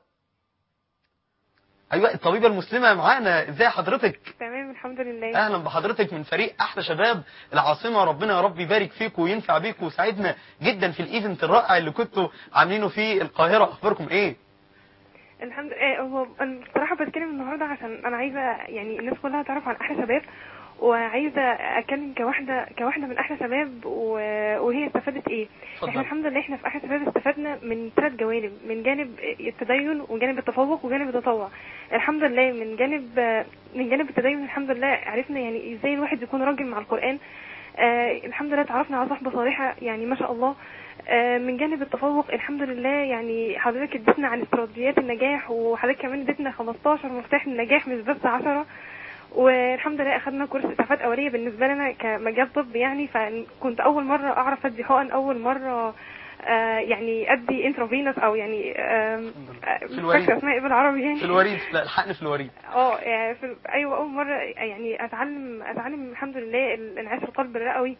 ايوه الطبيبه المسلمه معانا ازاي حضرتك تمام الحمد لله اهلا بحضرتك من فريق احلى شباب العاصمه ربنا يا رب يبارك فيكم وينفع بيكم ويساعدنا جدا في الايفنت الرائع اللي كنتوا عاملينه في القاهره اخباركم ايه الحمد لله هو انا بصراحه بتكلم النهارده عشان انا عايزه يعني الناس كلها تعرف عن احلى شباب وعايزه اتكلم كواحده كواحده من احلى شباب و- وهي استفادت ايه اتفضل. احنا الحمد لله احنا في احلى شباب استفدنا من ثلاث جوانب من جانب التدين وجانب التفوق وجانب التطوع الحمد لله من جانب من جانب التدين الحمد لله عرفنا يعني ازاي الواحد يكون راجل مع القران آه الحمد لله تعرفنا على صحبه صالحه يعني ما شاء الله آه من جانب التفوق الحمد لله يعني حضرتك اديتنا عن استراتيجيات النجاح وحضرتك كمان اديتنا 15 مفتاح للنجاح مش بس 10 والحمد لله اخدنا كورس اسعافات اوليه بالنسبه لنا كمجال طب يعني فكنت اول مره اعرف ادي حقن اول مره آه يعني ادي انترافينوس او يعني آم، آه، في مش الوريد. فاكره اسمها ايه بالعربي يعني في الوريد لا الحقني في الوريد اه يعني في ايوه اول مره يعني اتعلم اتعلم الحمد لله انعاش القلب الرئوي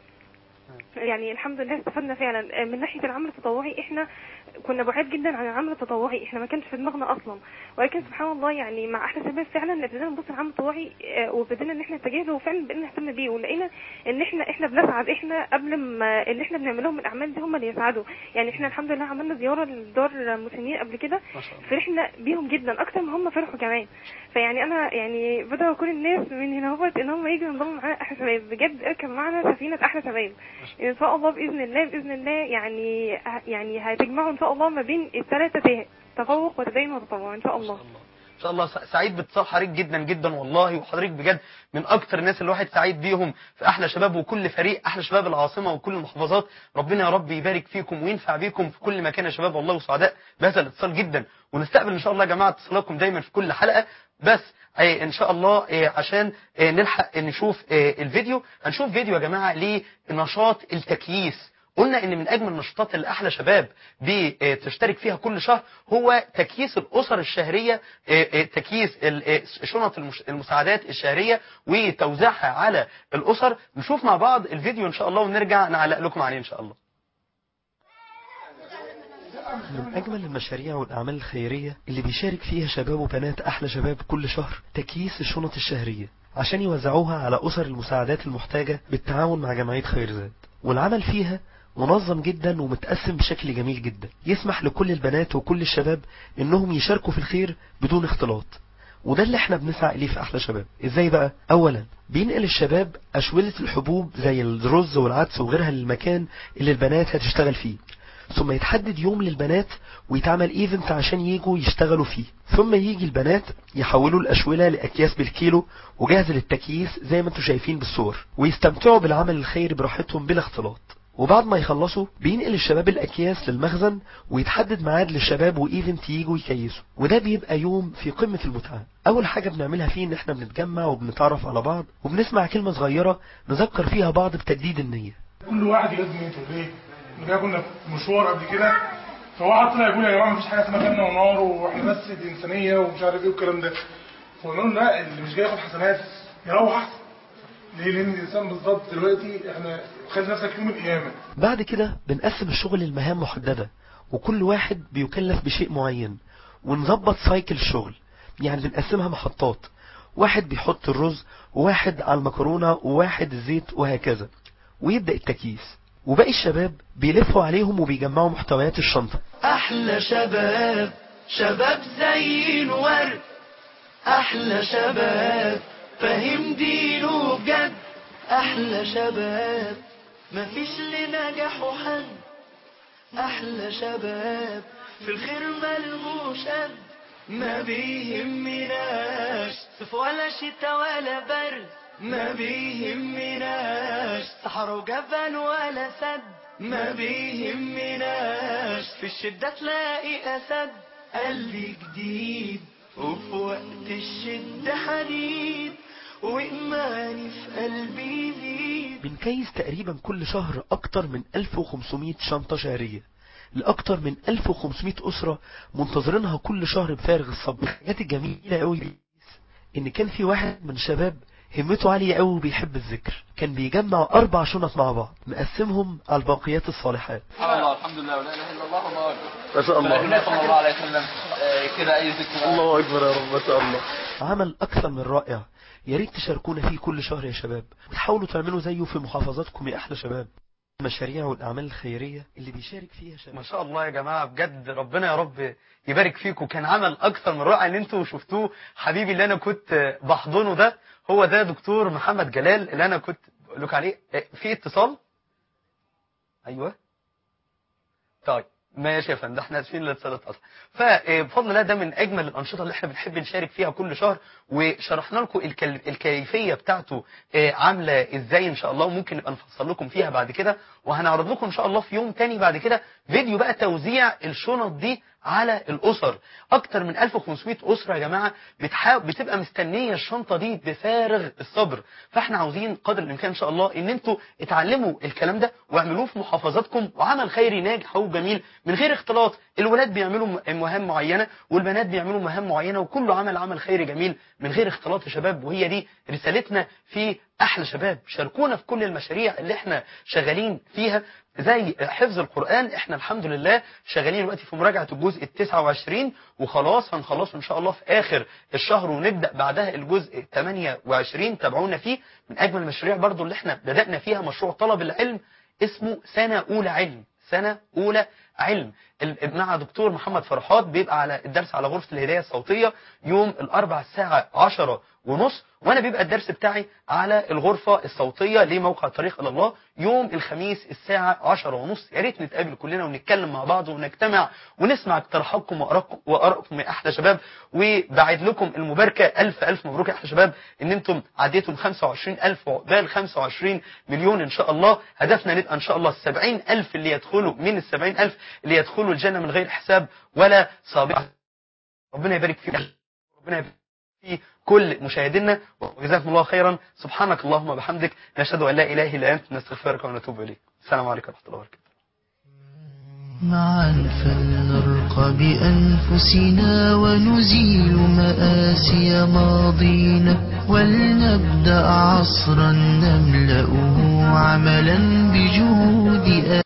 يعني الحمد لله استفدنا فعلا من ناحيه العمل التطوعي احنا كنا بعاد جدا عن العمل التطوعي احنا ما كانش في دماغنا اصلا ولكن سبحان الله يعني مع احلى شباب فعلا ابتدينا نبص العمل التطوعي آه، وابتدينا ان احنا نتجه له وفعلا بقينا نهتم بيه ولقينا ان احنا احنا بنسعد احنا قبل ما اللي احنا بنعملهم من الاعمال دي هم اللي يسعدوا يعني احنا الحمد لله عملنا زياره لدار مسنين قبل كده ما شاء الله فرحنا بيهم جدا اكتر ما هم فرحوا كمان فيعني انا يعني بدعو كل الناس من هنا هوت ان هم يجوا ينضموا معانا احلى شباب بجد اركب معانا سفينه احلى شباب ان شاء الله باذن الله باذن الله يعني يعني هتجمعوا ان شاء الله ما بين الثلاثه ته- تفوق وتدين وتطوع ان شاء ما الله شاء الله ان شاء الله س- سعيد باتصال حضرتك جدا جدا والله وحضرتك بجد من اكتر الناس اللي الواحد سعيد بيهم في احلى شباب وكل فريق احلى شباب العاصمه وكل المحافظات ربنا يا رب يبارك فيكم وينفع بيكم في كل مكان يا شباب والله وسعداء بهذا الاتصال جدا ونستقبل ان شاء الله يا جماعه اتصالاتكم دايما في كل حلقه بس آه، ان شاء الله آه، عشان آه، نلحق نشوف آه، الفيديو هنشوف فيديو يا جماعه لنشاط التكييس قلنا ان من اجمل النشاطات اللي احلى شباب بتشترك فيها كل شهر هو تكييس الاسر الشهريه آه، آه، تكييس ال- آه، شنط المش- المساعدات الشهريه وتوزيعها على الاسر نشوف مع بعض الفيديو ان شاء الله ونرجع نعلق لكم عليه ان شاء الله من أجمل المشاريع والأعمال الخيرية اللي بيشارك فيها شباب وبنات أحلى شباب كل شهر تكييس الشنط الشهرية عشان يوزعوها على أسر المساعدات المحتاجة بالتعاون مع جمعية خير زاد والعمل فيها منظم جدا ومتقسم بشكل جميل جدا يسمح لكل البنات وكل الشباب انهم يشاركوا في الخير بدون اختلاط وده اللي احنا بنسعى اليه في احلى شباب ازاي بقى اولا بينقل الشباب اشولة الحبوب زي الرز والعدس وغيرها للمكان اللي البنات هتشتغل فيه ثم يتحدد يوم للبنات ويتعمل ايفنت عشان يجوا يشتغلوا فيه ثم يجي البنات يحولوا الأشولة لأكياس بالكيلو وجاهزة للتكييس زي ما انتم شايفين بالصور ويستمتعوا بالعمل الخيري براحتهم بلا اختلاط وبعد ما يخلصوا بينقل الشباب الأكياس للمخزن ويتحدد ميعاد للشباب وإيفنت يجوا يكيسوا وده بيبقى يوم في قمة المتعة أول حاجة بنعملها فيه إن إحنا بنتجمع وبنتعرف على بعض وبنسمع كلمة صغيرة نذكر فيها بعض بتجديد النية كل واحد لازم ينتج ليه؟ إحنا كنا في مشوار قبل كده فواحد طلع يقول يا جماعه مفيش حاجه اسمها جنه ونار واحنا بس دي انسانيه ومش عارف ايه والكلام ده فقلنا له لا اللي مش جاي ياخد حسنات يروح احسن ليه؟ لان الانسان بالظبط دلوقتي احنا تخيل نفسك يوم القيامه بعد كده بنقسم الشغل لمهام محددة وكل واحد بيكلف بشيء معين ونظبط سايكل الشغل يعني بنقسمها محطات واحد بيحط الرز وواحد على المكرونة وواحد الزيت وهكذا ويبدأ التكييس وباقي الشباب بيلفوا عليهم وبيجمعوا محتويات الشنطة أحلى شباب شباب زي الورد أحلى شباب فاهم دينه بجد أحلى شباب مفيش لنجاح حد أحلى شباب في الخير ملهوش قد ما بيهمناش صيف ولا شتا ولا برد ما بيهمناش صحراء وجبل ولا سد ما بيهمناش في الشدة تلاقي أسد قلبي جديد وفي وقت الشدة حديد وإيماني في قلبي يزيد بنكيس تقريبا كل شهر أكتر من 1500 شنطة شهرية لأكتر من 1500 أسرة منتظرينها كل شهر بفارغ الصبر الحاجات الجميلة قوي إن كان في واحد من شباب همته عالية قوي وبيحب الذكر كان بيجمع أربع شنط مع بعض مقسمهم على الباقيات الصالحات سبحان الله الحمد لله ولا اله الا الله وما اكبر ما شاء النبي صلى الله عليه وسلم آه، كده اي ذكر الله أكبر يا رب ما شاء الله عمل أكثر من رائع يا ريت تشاركونا فيه كل شهر يا شباب وتحاولوا تعملوا زيه في محافظاتكم يا أحلى شباب المشاريع والأعمال الخيرية اللي بيشارك فيها شباب ما شاء الله يا جماعة بجد ربنا يا رب يبارك فيكم كان عمل أكثر من رائع إن أنتوا شفتوه حبيبي اللي أنا كنت بحضنه ده هو ده دكتور محمد جلال اللي أنا كنت بقول لك عليه إيه، في اتصال أيوه طيب ماشي يا فندم احنا اسفين للاتصال اتقطع فبفضل الله ده من اجمل الانشطه اللي احنا بنحب نشارك فيها كل شهر وشرحنا لكم الكل- الكيفيه بتاعته اه، عامله ازاي ان شاء الله وممكن نبقى نفصل لكم فيها بعد كده وهنعرض لكم ان شاء الله في يوم تاني بعد كده فيديو بقى توزيع الشنط دي على الاسر اكتر من 1500 اسره يا جماعه بتحاول بتبقى مستنيه الشنطه دي بفارغ الصبر فاحنا عاوزين قدر الامكان ان شاء الله ان انتوا اتعلموا الكلام ده واعملوه في محافظاتكم وعمل خيري ناجح وجميل من غير اختلاط الولاد بيعملوا م- مهام معينه والبنات بيعملوا مهام معينه وكله عمل عمل خيري جميل من غير اختلاط يا شباب وهي دي رسالتنا في احلى شباب شاركونا في كل المشاريع اللي احنا شغالين فيها زي حفظ القرآن احنا الحمد لله شغالين دلوقتي في مراجعة الجزء ال 29 وخلاص هنخلصه ان شاء الله في اخر الشهر ونبدأ بعدها الجزء 28 تابعونا فيه من اجمل المشاريع برضو اللي احنا بدأنا فيها مشروع طلب العلم اسمه سنة اولى علم سنة اولى علم ال- مع دكتور محمد فرحات بيبقى على الدرس على غرفة الهداية الصوتية يوم الاربع الساعة 10 ونص وانا بيبقى الدرس بتاعي على الغرفة الصوتية لموقع الطريق الى الله يوم الخميس الساعة 10 ونص يا ريت نتقابل كلنا ونتكلم مع بعض ونجتمع ونسمع اقتراحاتكم وارائكم وارائكم يا احلى شباب وبعد لكم المباركة الف الف مبروك يا احلى شباب ان انتم عديتم 25 الف وعقبال 25 مليون ان شاء الله هدفنا نبقى ان شاء الله ال 70 الف اللي يدخلوا من ال 70 الف اللي يدخلوا الجنة من غير حساب ولا سابقة ربنا يبارك فيك ربنا يبارك في كل مشاهدينا وجزاكم الله خيرا سبحانك اللهم وبحمدك نشهد ان لا اله الا انت نستغفرك ونتوب اليك السلام عليكم ورحمه الله وبركاته معا فلنرقى بأنفسنا ونزيل مآسي ماضينا ولنبدأ عصرا نملأه عملا